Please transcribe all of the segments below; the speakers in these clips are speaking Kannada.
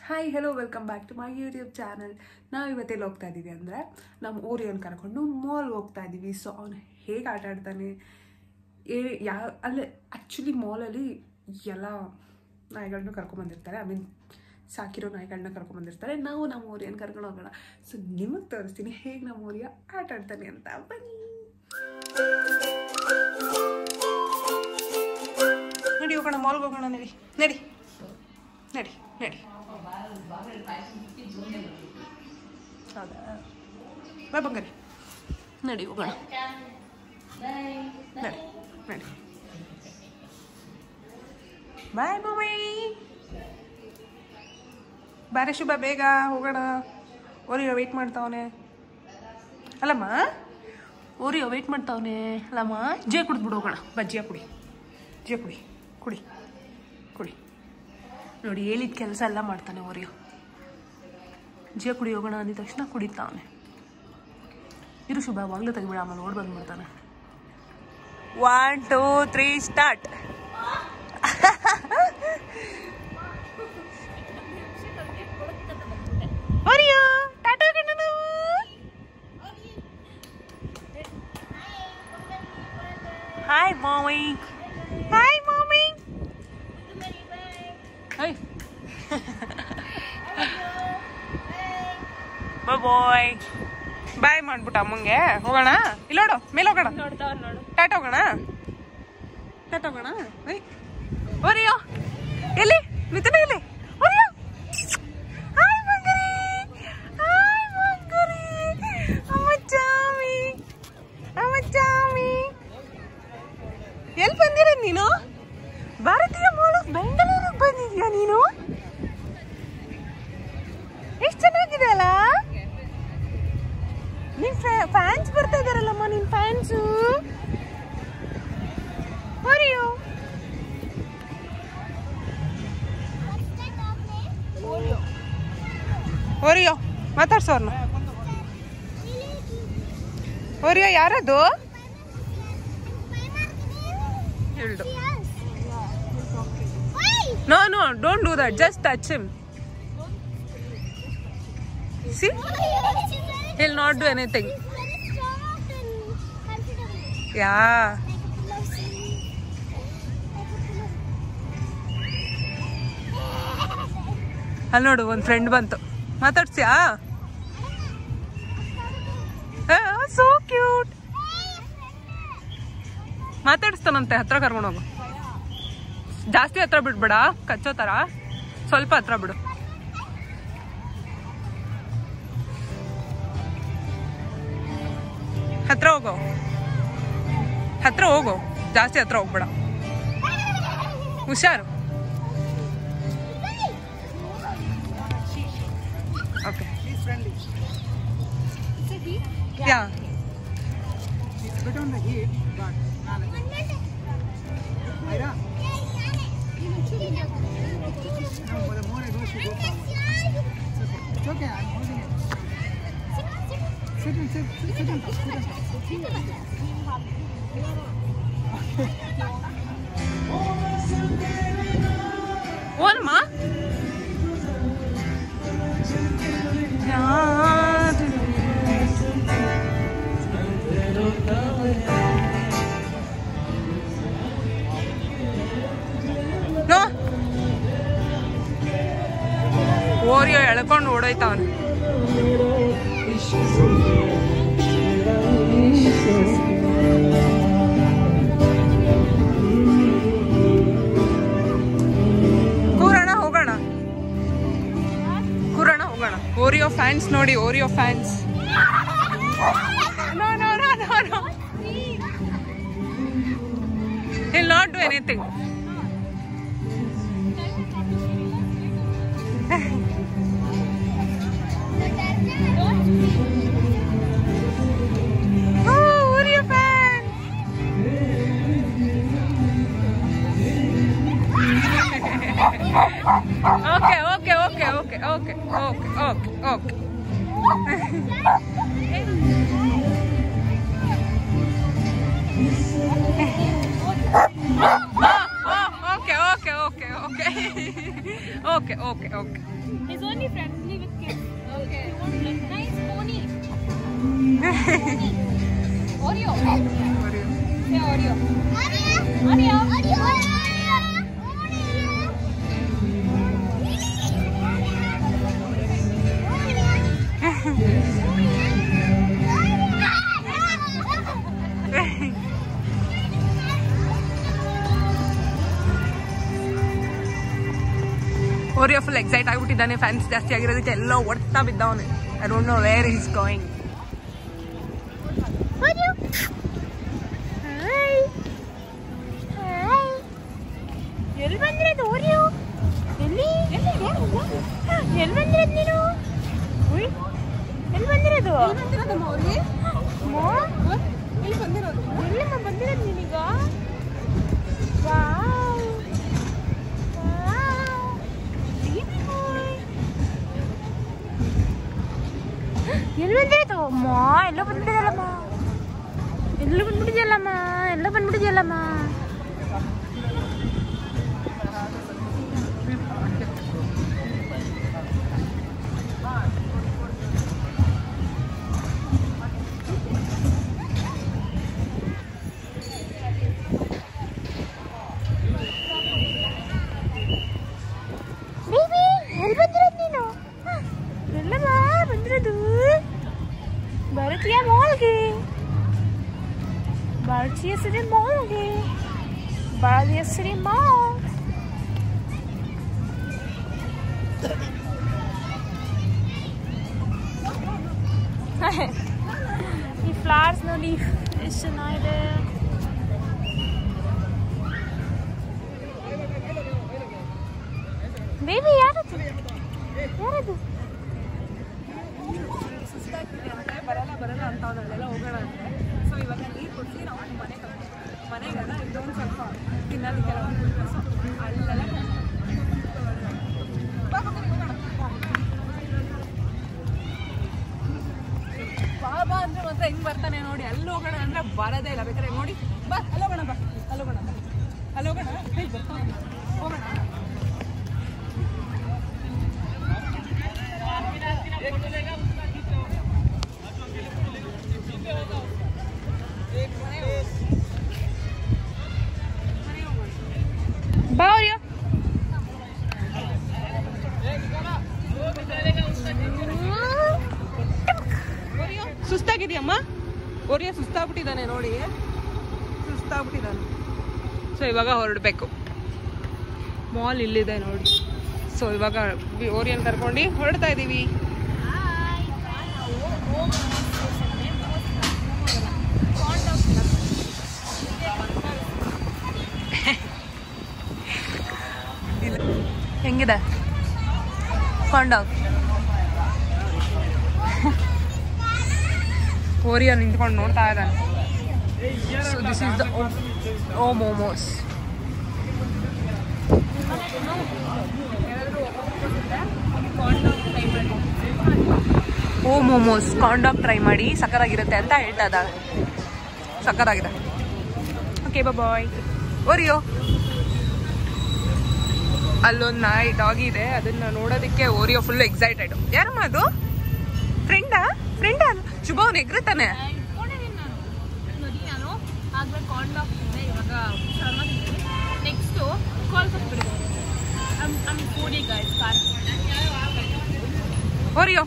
Hi hello welcome back to my YouTube channel ನಾವು ಇವತ್ತೆಲ್ಲಿ ಹೋಗ್ತಾ ಇದ್ದೀವಿ ಅಂದರೆ ನಮ್ಮ ಓರಿಯನ್ ಕರ್ಕೊಂಡು ಮಾಲ್ಗೆ ಹೋಗ್ತಾ ಇದ್ದೀವಿ ಸೊ ಅವನು ಹೇಗೆ ಆಟ ಆಡ್ತಾನೆ ಏ ಯಾ ಅಲ್ಲೇ ಆ್ಯಕ್ಚುಲಿ ಮಾಲಲ್ಲಿ ಎಲ್ಲ ನಾಯಿಗಳನ್ನ ಕರ್ಕೊಂಬಂದಿರ್ತಾರೆ ಐ ಮೀನ್ ಸಾಕಿರೋ ನಾಯಿಗಳನ್ನ ಕರ್ಕೊಂಬಂದಿರ್ತಾರೆ ನಾವು ನಮ್ಮ ಓರಿಯನ್ ಕರ್ಕೊಂಡು ಹೋಗೋಣ ಸೊ ನಿಮಗೆ ತೋರಿಸ್ತೀನಿ ಹೇಗೆ ನಮ್ಮ ಓರಿಯ ಆಟ ಆಡ್ತಾನೆ ಅಂತ ಬನ್ನಿ ನಡಿ ಹೋಗೋಣ ಮಾಲ್ಗೆ ಹೋಗೋಣ ನಡಿ ನಡಿ ನಡಿ ನಡಿ ಹೌದಾ ಬಾ ಬಂಗಾರಿ ನಡಿ ಹೋಗೋಣ ನಡಿ ನಡಿ ಬಾಯ್ ಬಾಯ್ ಬಾರೆ ಶುಭ ಬೇಗ ಹೋಗೋಣ ಓರಿಯೋ ವೆಯ್ಟ್ ಮಾಡ್ತಾವನೆ ಅಲ್ಲಮ್ಮ ಓರಿಯೋ ವೆಯ್ಟ್ ಮಾಡ್ತಾವನೆ ಅಲ್ಲಮ್ಮ ಜೇ ಕುಡಿದ್ಬಿಡು ಹೋಗೋಣ ಬಜ್ಜಿಯ ಕುಡಿ ಜೇ ಕುಡಿ ಕುಡಿ ಕುಡಿ ನೋಡಿ ಹೇಳಿದ ಕೆಲಸ ಎಲ್ಲ ಮಾಡ್ತಾನೆ ಓರಿಯೋ ಜೇ ಕುಡಿ ಹೋಗೋಣ ಅಂದಿದ ತಕ್ಷಣ ಕುಡಿತಾವನೆ ಇರು ಶುಭ ಅವಾಗಲೂ ತೆಗಿಬೇಡ ಆಮೇಲೆ ಓಡ್ ಬಂದ್ಬಿಡ್ತಾನೆ one two three start Oreo ಟಾಟಾ ಕಣ್ಣ ನಾವು ಹಾಯ್ ಮಾಮಿ ಹಾಯ್ ಮಾಮಿ ಹಾಯ್ ಬಾಯ್ ಬಾಯ್ ಮಾಡ್ಬಿಟ್ಟ ಅಮ್ಮಂಗೆ ಹೋಗೋಣ ಇಲ್ಲ ನೋಡು ಮೇಲೆ ಹೋಗೋಣ ಟಾಟ ಹೋಗೋಣ ಟಾಟ ಹೋಗೋಣ ಐ ಓರಿಯೋ ಎಲ್ಲಿ ಮಿಥುನ ಎಲ್ಲಿ Oreo hi Mangari hi Mangari ಅಮ್ಮ ಚಾಮಿ ಅಮ್ಮ ಚಾಮಿ ಎಲ್ಲಿ ಬಂದಿರೋದು ನೀನು ಭಾರತೀಯ ಮೂಲಕ್ ಬೆಂಗಳೂರಿಗೆ ಬಂದಿದ್ಯಾ ನೀನು ಎಷ್ಟು ಚೆನ್ನಾಗಿದೆ ಅಲ್ಲ ನಿನ್ ಫ್ಯಾನ್ಸ್ ಬರ್ತಾ ಇದಾರಲ್ಲಮ್ಮ ನಿನ್ ಫ್ಯಾನ್ಸು ಹೊರಿಯೋ ಹೊರಿಯೋ ಮಾತಾಡ್ಸೋರ್ನ ಹೊರಿಯೋ ಯಾರದು ಹೇಳ್ದು no no don't do that just touch him see he'll not do anything yeah ಅಲ್ಲಿ ನೋಡು ಒಂದು ಫ್ರೆಂಡ್ ಬಂತು ಮಾತಾಡ್ಸ್ಯಾ ಸೋ ಕ್ಯೂಟ್ ಮಾತಾಡಿಸ್ತಾನಂತೆ ಹತ್ರ ಕರ್ಕೊಂಡು ಹೋಗು ಜಾಸ್ತಿ ಹತ್ರ ಬಿಡ್ಬೇಡ ಕಚ್ಚೋ ಥರ ಸ್ವಲ್ಪ ಹತ್ರ ಬಿಡು ಹತ್ರ ಹೋಗೋ ಹತ್ರ ಹೋಗು ಜಾಸ್ತಿ ಹತ್ರ ಹೋಗ್ಬೇಡ ಹುಷಾರು okay yeah It's better on the heat, but not like Ira, no, but the more I go, she go forward. It's okay. It's okay. I'm holding it. Sit and sit, sit, sit and sit and ಓನಮ್ಮ ನೋ ಓರಿಯೋ ಎಳ್ಕೊಂಡು ಓಡೋಯ್ತಾವನು ಕೂರೋಣ ಹೋಗೋಣ ಕೂರೋಣ ಹೋಗೋಣ ಓರಿಯೋ ಫ್ಯಾನ್ಸ್ ನೋಡಿ Oreo fans no no no no no He'll not do anything. Oh, Oreo fan! okay, okay, okay, okay, okay, okay, okay, okay. Oh, oh, okay, okay, okay, okay okay okay okay He's only friendly with kids. Okay. You want like nice pony. Oreo. Say Oreo. Oreo. Oreo full excite ಆಗ್ಬಿಟ್ಟಿದ್ದಾನೆ ಫ್ಯಾನ್ಸ್ ಜಾಸ್ತಿ ಆಗಿರೋದಕ್ಕೆ ಎಲ್ಲೋ ಒಡ್ತಾ ಬಿದ್ದವನೆ I don't know where is going ಎಲ್ಲಿ ಬಂದಿರೋದು ಓರಿಯೋ ಎಲ್ಲಿ ಎಲ್ಲಿ ಎಲ್ಲಿ ಬಂದಿರೋದು ನೀನು ಉಯ್, ಎಲ್ಲಿ ಬಂದಿರೋದು ಮೋ? ಎಲ್ಲಿಮ್ಮ ಬಂದಿರೋದು ನೀನೀಗ ವಾವ್. ವಾವ್. Baby boy. ಎಲ್ಲಿ ಬಂದಿರೋದು ಅಮ್ಮ ಎಲ್ಲ ಬಂದ್ಬಿಟ್ಟಿದಲ್ಲಮ್ಮ ಎಲ್ಲ ಬಂದ್ಬಿಟ್ಟಿದೆಯಲ್ಲಮ್ಮ ಎಲ್ಲ ಬಂದ್ಬಿಟ್ಟಿದೆಯಲ್ಲಮ್ಮ ಬೇಬಿ ಎಲ್ಲಿ ಬಂದಿರೋದು ನೀನು ಎಲ್ಲಮ್ಮ ಬಂದಿರೋದು ಭಾರತೀಯ ಮಾಲ್ಗೆ ಭಾರತೀಯ ಸಿರಿ ಮಾಲ್ಗೆ ಭಾರತೀಯ ಸಿರಿ ಮಾಲ್ ಈ ಫ್ಲವರ್ಸ್ ನೋಡಿ ಎಷ್ಟು ಚೆನ್ನಾಗಿದೆ ಬೇಬಿ ಯಾರದು ಯಾರದು ಬರಲ್ಲ ಬರಲ್ಲ ಅಂತ ಅವನಲ್ಲೆಲ್ಲ ಹೋಗೋಣ ಅಂತೆ ಸೊ ಇವಾಗ ನೀರು ಕೊಟ್ಟು ನಾವು ಮನೆಗೆ ಮನೆಗೆಲ್ಲ ಇದೊಂದು ಸ್ವಲ್ಪ ತಿನ್ನೋದಕ್ಕೆಲ್ಲ ಒಂದು ಸೊ ಅಲ್ಲೆಲ್ಲ ಬಾ, ಬಾ, ಬಾ, ಹೋಗೋಣ. ಬಾ ಬಾ ಅಂದ್ರೆ ಮಾತ್ರ ಹೆಂಗ್ ಬರ್ತಾನೆ ನೋಡಿ ಅಲ್ಲಿ ಹೋಗೋಣ ಅಂದ್ರೆ ಬರೋದೇ ಇಲ್ಲ ಬೇಕಾದ್ರೆ ನೋಡಿ ಬಾ ಅಲ್ಲೋಗೋಣ ಬಾ ಅಲ್ಲೋಗೋಣ ಬಾ ಅಲ್ಲೋಗೋಣ ಹೇಗೆ ಬರ್ತಾನೆ ಹೋಗೋಣ ಬಾ ಅವ್ರಿಯೋ ಸುಸ್ತಾಗಿದೆಯಮ್ಮ ಒರಿಯ ಸುಸ್ತಾಗ್ಬಿಟ್ಟಿದ್ದಾನೆ ನೋಡಿ ಸುಸ್ತಾಗ್ಬಿಟ್ಟಿದ್ದಾನೆ ಸೊ ಇವಾಗ ಹೊರಡಬೇಕು ಮಾಲ್ ಇಲ್ಲಿದೆ ನೋಡಿ ಸೊ ಇವಾಗ ಓರಿಯನ್ ಕರ್ಕೊಂಡು ಹೊರಡ್ತಾ ಇದ್ದೀವಿ ಹೆಂಗಿದೆ ಕೊಂಡೋಗ್ ಓರಿಯ ನಿಂತ್ಕೊಂಡು ನೋಡ್ತಾ ಇದ್ದಾನೆ so this is the O momos O momos corn dog try ಮಾಡಿ ಸಕ್ಕರಾಗಿರುತ್ತೆ ಅಂತ ಹೇಳ್ತಾ ಇದ್ದಾಳೆ ಸಕ್ಕರಾಗಿದೆ ಓಕೆ ಬಾಯ್ ಓರಿಯೋ ಅಲ್ಲೊಂದು ನಾಯಿ ಡಾಗ್ ಇದೆ ಅದನ್ನ ನೋಡೋದಕ್ಕೆ ಓರಿಯೋ ಫುಲ್ ಎಕ್ಸೈಟೆಡ್ ಯಾರಮ್ಮ ಅದು ಫ್ರೆಂಡಾ ಫ್ರೆಂಡಾ ಶುಭ ಅವ್ನು ಎಗ್ರುತ್ತಾನೆ ಇಟ್ಕೊಂಡಿದ್ದೀನಿ ನಾನು ನೋಡಿ ನಾನು ಆಗ್ಲೇ ಕಾಲ್ ಆಗ್ತಿದ್ದೆ ಇವಾಗ ಶರ್ಮ ನೆಕ್ಸ್ಟು ಕಾಲ್ ಕೊಟ್ಬಿಡಿ ಐಮ್ ಫೂಡಿ ಗೈಸ್ ಕಾರ್ ಓರಿಯೋ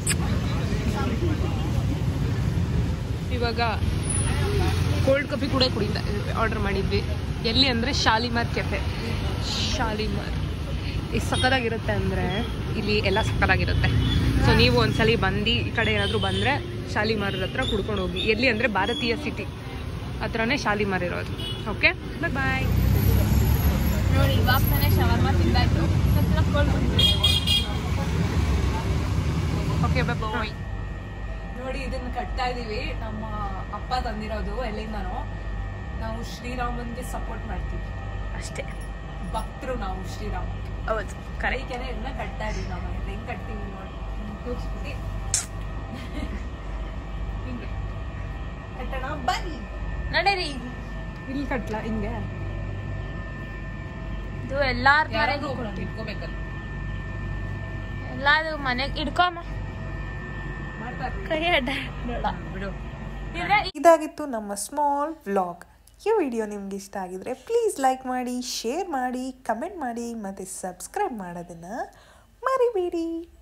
ಇವಾಗ ಕೋಲ್ಡ್ ಕಾಫಿ ಕೂಡ ಕುಡಿತಾ ಆರ್ಡರ್ ಮಾಡಿದ್ವಿ ಎಲ್ಲಿ ಅಂದರೆ ಶಾಲಿಮಾರ್ ಕೆಫೆ ಶಾಲಿಮಾರ್ ಎಷ್ಟು ಸಕ್ಕತ್ತಾಗಿರುತ್ತೆ ಅಂದರೆ ಇಲ್ಲಿ ಎಲ್ಲ ಸಕ್ಕತ್ತಾಗಿರುತ್ತೆ ಸೊ ನೀವು ಒಂದ್ಸಲಿ ಬಂದು ಈ ಕಡೆ ಏನಾದರೂ ಬಂದರೆ ಶಾಲಿಮಾರ್ ಹತ್ರ ಕುಡ್ಕೊಂಡು ಹೋಗಿ ಎಲ್ಲಿ ಅಂದರೆ ಭಾರತೀಯ ಸಿಟಿ ಹತ್ರನೇ ಶಾಲಿಮಾರ್ ಇರೋದು ಓಕೆ ಬಾಯ್ ನೋಡಿ ಇವಾಗ ತಾನೇ ಶವರ್ಮ ತಿಂದಾಯ್ತು ಮತ್ತೆ ಕಾಲ್ ಓಕೆ ಬಾಯ್ ನೋಡಿ ಇದನ್ನ ಕಟ್ತಾ ಇದೀವಿ ನಮ್ಮ ಅಪ್ಪ ತಂದಿರೋದು ಎಲ್ಲಿಂದನೋ ನಾವು ಶ್ರೀರಾಮನ್ಗೆ ಸಪೋರ್ಟ್ ಮಾಡ್ತೀವಿ ಅಷ್ಟೇ ಭಕ್ತರು ನಾವು ಶ್ರೀರಾಮ ಹೌದು ಕರೆಕೆನೆ ಇದನ್ನ ಕಟ್ತಾ ಇದೀವಿ ನಾವು ಮನೇಲಿ ಹೆಂಗ್ ಕಟ್ತೀವಿ ನೋಡಿ ಕೂರ್ಸ್ಬಿಟ್ಟು ಹಿಂಗೆ ಕಟ್ಟಣ ಬನ್ನಿ ನಡೀರಿ ಇಲ್ಲಿ ಕಟ್ಲಾ ಹಿಂಗೆ ಇದು ಎಲ್ಲಾರ ಮನೆಗೂ ಇಟ್ಕೋಬೇಕಲ್ಲ ಎಲ್ಲಾರು ಮನೆಗೆ ಇಡ್ಕೊಮ್ಮ ಕೈ ಅಡ್ಡ ಬೇಡ. ಬಿಡು ಇದ್ರೆ ಇದಾಗಿತ್ತು ನಮ್ಮ ಸ್ಮಾಲ್ ವ್ಲಾಗ್ ಈ ವಿಡಿಯೋ ನಿಮ್ಗೆ ಇಷ್ಟ ಆಗಿದ್ರೆ ಪ್ಲೀಸ್ ಲೈಕ್ ಮಾಡಿ ಶೇರ್ ಮಾಡಿ ಕಮೆಂಟ್ ಮಾಡಿ ಮತ್ತು ಸಬ್ಸ್ಕ್ರೈಬ್ ಮಾಡೋದನ್ನು ಮರಿಬೇಡಿ